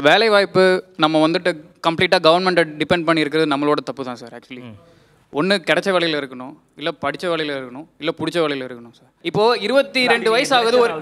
வேலை வாய்ப்பு நம்ம வந்துட்டு கம்ப்ளீட்டாக கவர்மெண்ட்டை டிபெண்ட் பண்ணி இருக்கிறது நம்மளோட தப்பு தான் சார் ஆக்சுவலி ஒன்று கிடைச்ச வேலையில் இருக்கணும் இல்லை படித்த வேலையில் இருக்கணும் இல்லை பிடிச்ச வேலையில் இருக்கணும் சார் இப்போது இருபத்தி ரெண்டு வயசு ஆகுது ஒரு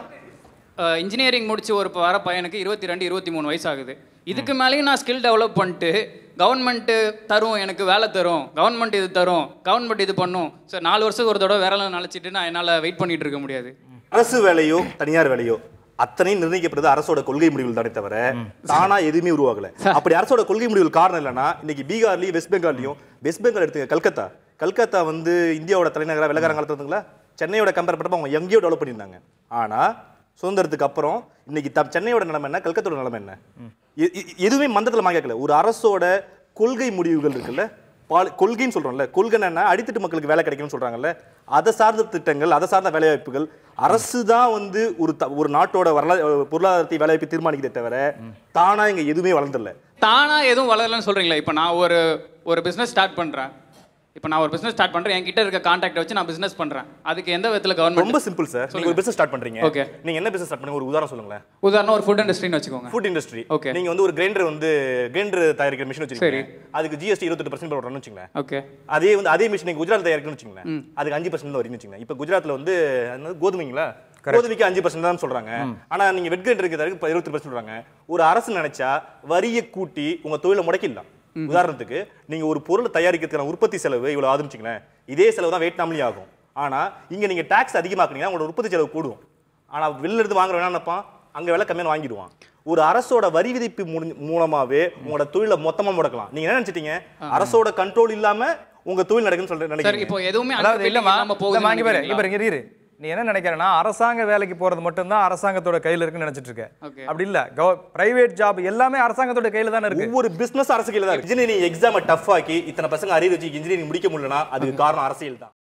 இன்ஜினியரிங் முடிச்சு ஒரு வர பையனுக்கு இருபத்தி ரெண்டு இருபத்தி மூணு வயசு ஆகுது இதுக்கு மேலேயும் நான் ஸ்கில் டெவலப் பண்ணிட்டு கவர்மெண்ட்டு தரும் எனக்கு வேலை தரும் கவர்மெண்ட் இது தரும் கவர்மெண்ட் இது பண்ணும் சார் நாலு வருஷத்துக்கு ஒரு தடவை வேலை நினச்சிட்டு நான் என்னால் வெயிட் பண்ணிட்டு இருக்க முடியாது அரசு வேலையோ தனியார் வேலையோ அத்தனையும் நிர்ணயிக்கப்படுறது அரசோட கொள்கை முடிவுகள் தானே தவிர தானா எதுவுமே உருவாகல அப்படி அரசோட கொள்கை முடிவுகள் காரணம் இல்லைன்னா இன்னைக்கு பீகார்லயும் வெஸ்ட் பெங்கால்லையும் வெஸ்ட் பெங்கால் எடுத்துங்க கல்கத்தா கல்கத்தா வந்து இந்தியாவோட தலைநகரா வெள்ளக்காரங்காலத்துல இருந்துங்களா சென்னையோட கம்பேர் பண்ணப்ப அவங்க எங்கேயோ டெவலப் பண்ணியிருந்தாங்க ஆனா சுதந்திரத்துக்கு அப்புறம் இன்னைக்கு த- சென்னையோட நிலைமை என்ன கல்கத்தோட நிலைமை என்ன எ- எ- எதுவுமே மந்தத்தில் மாங்கல ஒரு அரசோட கொள்கை முடிவுகள் இருக்குல்ல பால் கொள்கைன்னு சொல்றோம்ல கொள்கைன்னா என்ன அடித்தட்டு மக்களுக்கு வேலை கிடைக்கும்னு சொல்றாங்கல்ல அதை சார்ந்த திட்டங்கள் அதை சார்ந்த வேலைவாய்ப்புகள் அரசு தான் வந்து ஒரு த- ஒரு நாட்டோட வரலாறு பொருளாதாரத்தை வேலைவாய்ப்பு தீர்மானிக்கிறதே தவிர தானா இங்க எதுவுமே வளர்ந்துடல தானா எதுவும் வளரலன்னு சொல்றீங்களா இப்போ நான் ஒரு ஒரு பிஸ்னஸ் ஸ்டார்ட் பண்றேன் இப்போ நான் ஒரு பிஸ்னஸ் ஸ்டார்ட் பண்றேன் என்கிட்ட இருக்க கான்டாக்ட் வச்சு நான் பிஸ்னஸ் பண்றேன் அதுக்கு எந்த விதத்துல ரொம்ப கவர்மெண்ட் சிம்பிள் சார் நீங்க ஒரு பிசினஸ் ஸ்டார்ட் பண்றீங்க Okay. நீங்க என்ன பிசினஸ் ஸ்டார்ட் பண்ணுங்க ஒரு உதாரணம் சொல்லுங்களேன் உதாரணம் ஒரு ஃபுட் இண்டஸ்ட்ரின்னு வச்சுக்கோங்க ஃபுட் இண்டஸ்ட்ரி Okay. நீங்க வந்து ஒரு கிரைண்டர் வந்து கிரைண்டர் தயாரிக்கிற மிஷின் வச்சிருக்கீங்க அதுக்கு ஜிஎஸ்டி இருபத்தெட்டு பர்சன்ட் போடுறோம்னு வச்சுங்களேன் ஓகே அதே வந்து அதே மிஷின் நீங்க குஜராத் தயாரிக்கணும்னு வச்சுங்களேன் அதுக்கு அஞ்சு பர்சன்ட் வரைக்கும் வச்சுங்களேன் இப்போ குஜராத்ல வந்து என்னது கோதுமைங்களா கோதுமைக்கு அஞ்சு பர்சன்ட் தான் சொல்றாங்க ஆனா நீங்க வெட் கிரைண்டர் இருக்கிறதுக்கு இருபத்தி பர்சன்ட் சொல்றாங்க ஒரு அரசு நினைச்சா வரியை கூட்டி உங்க தொழிலை முடக்கிடலாம் உதாரணத்துக்கு நீங்க ஒரு பொருளை தயாரிக்கிறதுக்கான உற்பத்தி செலவு இவ்வளவு ஆகுதுன்னு வச்சுங்களேன் இதே செலவு தான் வியட்நாம்லயும் ஆகும் ஆனா இங்க நீங்க டாக்ஸ் அதிகமாக்குனீங்கன்னா உங்களோட உற்பத்தி செலவு கூடும் ஆனா வெளில இருந்து வாங்குறவன் என்ன நினைப்பான் அங்க விலை கம்மியான வாங்கிடுவான் ஒரு அரசோட வரி விதிப்பு முடிஞ்ச- மூலமாவே உங்களோட தொழிலை மொத்தமா முடக்கலாம் நீங்க என்ன நினைச்சிட்டீங்க அரசோட கண்ட்ரோல் இல்லாம உங்க தொழில் நடக்குன்னு சொல்ற சார் நினைக்கிறீங்க இப்போ எதுவுமே அதாவது இல்லம்மா நம்ம இல்லம்மா, இங்க பாரு போகுது இங்க பாரு, இங்க இரு நீ என்ன நினைக்கிறேன்னா அரசாங்க வேலைக்கு போறது மட்டும்தான் அரசாங்கத்தோட கையில இருக்குன்னு நினைச்சிட்டு இருக்க Okay. அப்படி இல்ல பிரைவேட் ஜாப் எல்லாமே அரசாங்கத்தோட கையில தானே இருக்கு ஒவ்வொரு பிசினஸ் அரசு கையில தான் இருக்கு இன்ஜினியரிங் எக்ஸாமை டஃப் ஆக்கி இத்தனை பசங்க அறிவு வச்சு இன்ஜினியரிங் முடிக்க முடியலனா அதுக்கு காரணம் அரசியல் தான்